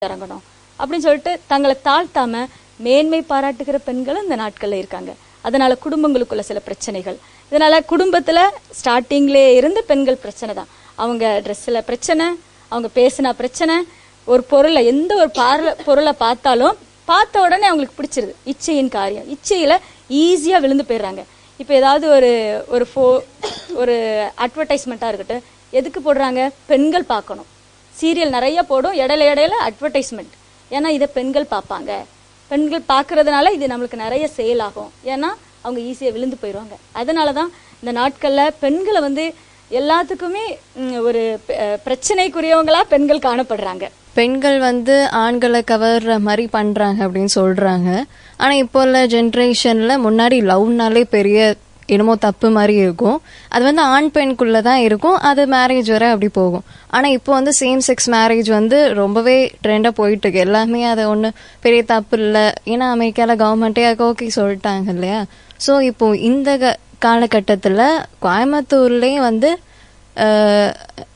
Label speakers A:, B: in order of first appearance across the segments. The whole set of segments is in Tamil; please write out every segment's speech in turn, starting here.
A: இறங்கணும் அப்படின்னு சொல்லிட்டு தங்களை தாழ்த்தாம மேன்மை பாராட்டுகிற பெண்களும் இந்த நாட்கள்ல இருக்காங்க அதனால குடும்பங்களுக்குள்ள சில பிரச்சனைகள் இதனால குடும்பத்துல ஸ்டார்டிங்லே இருந்து பெண்கள் பிரச்சனை தான் அவங்க ட்ரெஸ்ல பிரச்சனை அவங்க பேசினா பிரச்சனை ஒரு பொருளை எந்த ஒரு பார்வை பொருளை பார்த்தாலும் பார்த்த உடனே அவங்களுக்கு பிடிச்சிருது இச்சையின் காரியம் இச்சையில ஈஸியா விழுந்து போயிடுறாங்க இப்போ ஏதாவது ஒரு ஒரு ஃபோ ஒரு அட்வர்டைஸ்மெண்ட்டாக இருக்கட்டும் எதுக்கு போடுறாங்க பெண்கள் பார்க்கணும் சீரியல் நிறைய போடும் இடையில இடையில அட்வர்டைஸ்மெண்ட் ஏன்னா இதை பெண்கள் பார்ப்பாங்க பெண்கள் பார்க்கறதுனால இது நம்மளுக்கு நிறைய சேல் ஆகும் ஏன்னா அவங்க ஈஸியாக விழுந்து போயிடுவாங்க அதனால தான் இந்த நாட்களில் பெண்களை வந்து எல்லாத்துக்குமே ம், ஒரு பெ- அஹ், பிரச்சனைக்குரியவங்களா பெண்கள் காணப்படுறாங்க
B: பெண்கள் வந்து ஆண்களை கவர்ற மாதிரி பண்றாங்க அப்படின்னு சொல்றாங்க ஆனா இப்போ உள்ள ஜென்ரேஷன்ல முன்னாடி லவ்னாலே பெரிய என்னமோ தப்பு மாதிரி இருக்கும் அது வந்து ஆண் பெண்குள்ள தான் இருக்கும் அது மேரேஜ் வரை அப்படி போகும் ஆனா இப்போ வந்து சேம் செக்ஸ் மேரேஜ் வந்து ரொம்பவே ட்ரெண்டா போயிட்டு இருக்கு எல்லாமே அது ஒண்ணு பெரிய தப்பு இல்லை ஏன்னா அமெரிக்கால கவர்மெண்ட்டே ஓகே சொல்லிட்டாங்க இல்லையா ஸோ இப்போ இந்த க- காலகட்டத்துல கோயம்புத்தூர்லயும் வந்து அஹ்,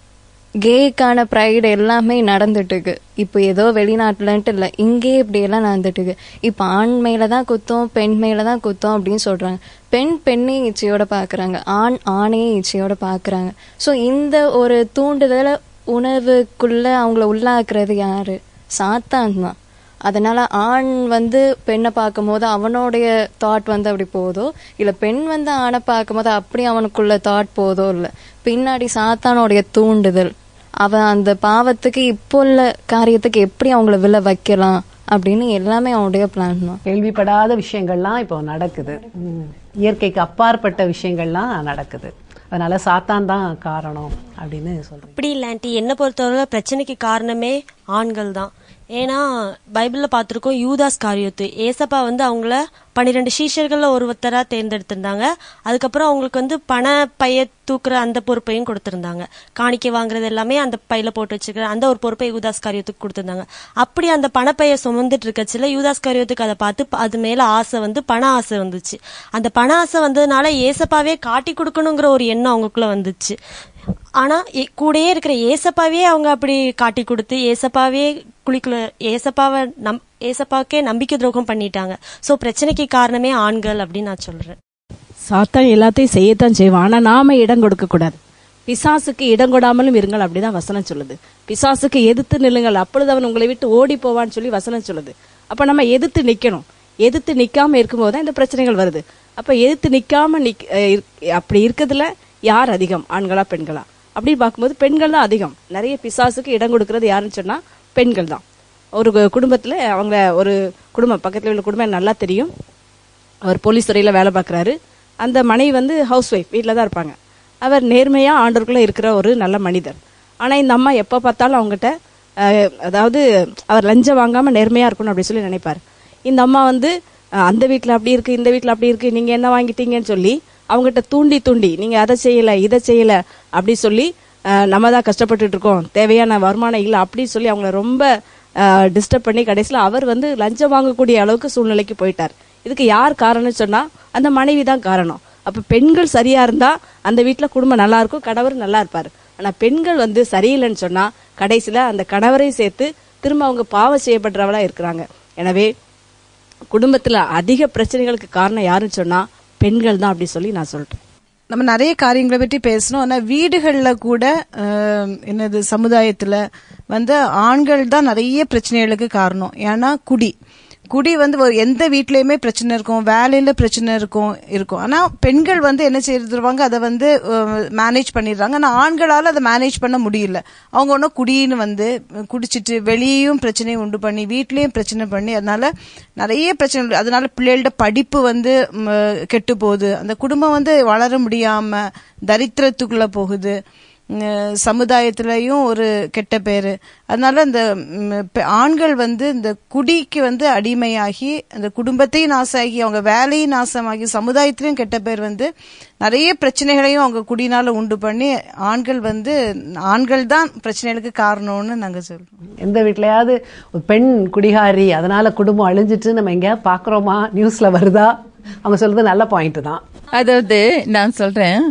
B: கேக்கான ப்ரைடு எல்லாமே நடந்துட்டு இருக்கு இப்போ ஏதோ வெளிநாட்டுலன்ட்டு இல்லை இங்கேயே இப்படி எல்லாம் நடந்துட்டு இருக்கு இப்போ ஆண் மேல தான் குத்தம் பெண் மேல தான் குத்தம் அப்படின்னு சொல்றாங்க பெண் பெண்ணையும் இச்சையோட பாக்குறாங்க ஆண் ஆணையும் இச்சையோட பாக்குறாங்க ஸோ இந்த ஒரு தூண்டுதல உணவுக்குள்ள அவங்கள உள்ளாக்குறது யாரு சாத்தான் தான் அதனால ஆண் வந்து பெண்ணை பார்க்கும்போது அவனுடைய தாட் வந்து அப்படி போதோ இல்ல பெண் வந்து ஆணை பார்க்கும்போது அப்படி அவனுக்குள்ள தாட் போதோ இல்ல பின்னாடி சாத்தானுடைய தூண்டுதல் அவன் அந்த பாவத்துக்கு இப்போ உள்ள காரியத்துக்கு எப்படி அவங்கள விழ வைக்கலாம் அப்படின்னு எல்லாமே அவனுடைய பிளான் தான்
C: கேள்விப்படாத விஷயங்கள்லாம் இப்போ நடக்குது ம். இயற்கைக்கு அப்பாற்பட்ட விஷயங்கள்லாம் நடக்குது அதனால சாத்தான் தான் காரணம் அப்படின்னு சொல்றேன்
D: அப்படி இல்ல ஆண்டி என்ன பொறுத்தவரை பிரச்சனைக்கு காரணமே ஆண்கள் தான் ஏன்னா பைபிள்ல பார்த்திருக்கோம் யூதாஸ் காரியத்து ஏசப்பா வந்து அவங்கள பன்னிரெண்டு சீஷர்கள்ல ஒருத்தரா தேர்ந்தெடுத்திருந்தாங்க அதுக்கப்புறம் அவங்களுக்கு வந்து பண பைய தூக்குற அந்த பொறுப்பையும் கொடுத்திருந்தாங்க காணிக்கை வாங்குறது எல்லாமே அந்த பையில போட்டு வச்சுக்கிற அந்த ஒரு பொறுப்பை யூதாஸ் காரியத்துக்கு கொடுத்திருந்தாங்க அப்படி அந்த பணப்பைய சுமந்துட்டு இருக்கச்சுல யூதாஸ் காரியத்துக்கு அதை பார்த்து ப- அது மேல ஆசை வந்து பண ஆசை வந்துச்சு அந்த பண ஆசை வந்ததுனால ஏசப்பாவே காட்டி கொடுக்கணுங்கிற ஒரு எண்ணம் அவங்களுக்குள்ள வந்துச்சு ஆனா ஏ- கூடயே இருக்கிற ஏசப்பாவே அவங்க அப்படி காட்டி கொடுத்து ஏசப்பாவே குழிக்குள்ள ஏசப்பாவை நம் ஏசப்பாக்கே நம்பிக்கை துரோகம் பண்ணிட்டாங்க சோ பிரச்சனைக்கு காரணமே ஆண்கள் அப்படின்னு நான் சொல்றேன்
E: சாத்தான் எல்லாத்தையும் செய்யத்தான் செய்வான் ஆனா நாம இடம் கொடுக்க கூடாது பிசாசுக்கு இடம் கொடாமலும் இருங்கள் அப்படிதான் வசனம் சொல்லுது பிசாசுக்கு எதிர்த்து நில்லுங்கள் அப்பொழுது அவன் உங்களை விட்டு ஓடி போவான்னு சொல்லி வசனம் சொல்லுது அப்ப நம்ம எதிர்த்து நிக்கணும் எதிர்த்து நிக்காம இருக்கும்போது தான் இந்த பிரச்சனைகள் வருது அப்ப எதிர்த்து நிக்காம நிக் அஹ் இருக்- அப்படி இருக்கிறதுல யார் அதிகம் ஆண்களா பெண்களா அப்படின்னு பார்க்கும்போது பெண்கள் தான் அதிகம் நிறைய பிசாசுக்கு இடம் கொடுக்கறது யாருன்னு சொன்னா பெண்கள் தான் ஒரு கு- குடும்பத்துல அவங்க ஒரு குடும்பம் பக்கத்துல உள்ள குடும்பம் எனக்கு நல்லா தெரியும் அவர் போலீஸ் துறையில வேலை பார்க்குறாரு அந்த மனைவி வந்து ஹவுஸ் ஒய்ஃப் வீட்டில் தான் இருப்பாங்க அவர் நேர்மையா ஆண்டவருக்குள்ள இருக்கிற ஒரு நல்ல மனிதர் ஆனா இந்த அம்மா எப்போ பார்த்தாலும் அவங்ககிட்ட அஹ், அதாவது அவர் லஞ்சம் வாங்காம நேர்மையா இருக்கணும் அப்படி சொல்லி நினைப்பார் இந்த அம்மா வந்து அஹ், அந்த வீட்டில் அப்படி இருக்கு இந்த வீட்டில் அப்படி இருக்கு நீங்க என்ன வாங்கிட்டீங்கன்னு சொல்லி அவங்ககிட்ட தூண்டி தூண்டி நீங்க அதை செய்யல இதை செய்யல அப்படி சொல்லி அஹ், நம்ம தான் கஷ்டப்பட்டுட்டு இருக்கோம் தேவையான வருமானம் இல்லை அப்படி சொல்லி அவங்கள ரொம்ப டிஸ்டர்ப் பண்ணி கடைசியில் அவர் வந்து லஞ்சம் வாங்கக்கூடிய அளவுக்கு சூழ்நிலைக்கு போயிட்டார் இதுக்கு யார் காரணம்னு சொன்னா அந்த மனைவி தான் காரணம் அப்ப பெண்கள் சரியா இருந்தா அந்த வீட்ல குடும்பம் நல்லா இருக்கும் கணவர் நல்லா இருப்பாரு ஆனா பெண்கள் வந்து சரியில்லைன்னு சொன்னா கடைசியில அந்த கணவரையும் சேர்த்து திரும்ப அவங்க பாவம் செய்யப்படுறவளா இருக்கிறாங்க எனவே குடும்பத்துல அதிக பிரச்சனைகளுக்கு காரணம் யாருன்னு சொன்னா பெண்கள் தான் அப்படி சொல்லி நான் சொல்றேன்
F: நம்ம நிறைய காரியங்களை பற்றி பேசணும் ஆனா வீடுகள்ல கூட அஹ், என்னது சமுதாயத்துல வந்து ஆண்கள் தான் நிறைய பிரச்சனைகளுக்கு காரணம் ஏன்னா குடி குடி வந்து ஒரு எந்த வீட்லயுமே பிரச்சனை இருக்கும் வேலையில பிரச்சனை இருக்கும் இருக்கும் ஆனா பெண்கள் வந்து என்ன செய்திருவாங்க அதை வந்து மேனேஜ் பண்ணிடுறாங்க ஆனா ஆண்களால அதை மேனேஜ் பண்ண முடியல அவங்க ஒன்றும் குடின்னு வந்து குடிச்சிட்டு வெளியேயும் பிரச்சனையை உண்டு பண்ணி வீட்லயும் பிரச்சனை பண்ணி அதனால நிறைய பிரச்சனை அதனால பிள்ளைகளோட படிப்பு வந்து கெட்டு போகுது அந்த குடும்பம் வந்து வளர முடியாம தரித்திரத்துக்குள்ள போகுது உம், சமுதாயத்திலயும் ஒரு கெட்ட பேரு அதனால இந்த உம், பெ- ஆண்கள் வந்து இந்த குடிக்கு வந்து அடிமையாகி அந்த குடும்பத்தையும் நாசமாகி அவங்க வேலையும் நாசமாகி சமுதாயத்திலயும் கெட்ட பேர் வந்து நிறைய பிரச்சனைகளையும் அவங்க குடினால உண்டு பண்ணி ஆண்கள் வந்து ஆண்கள் தான் பிரச்சனைகளுக்கு காரணம்னு நாங்க சொல்றோம்
C: எந்த வீட்லயாவது ஒரு பெண் குடிகாரி அதனால குடும்பம் அழிஞ்சிட்டு நம்ம எங்கேயாவது பாக்குறோமா நியூஸ்ல வருதா அவங்க சொல்றது நல்ல பாயிண்ட் தான்
G: அதாவது நான் சொல்றேன்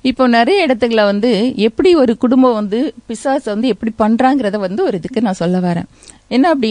G: இப்போ நிறைய இடத்துல வந்து எப்படி ஒரு குடும்பம் வந்து பிசாசு வந்து எப்படி பண்றாங்கிறத வந்து ஒரு இதுக்கு நான் சொல்ல வரேன் என்ன அப்படி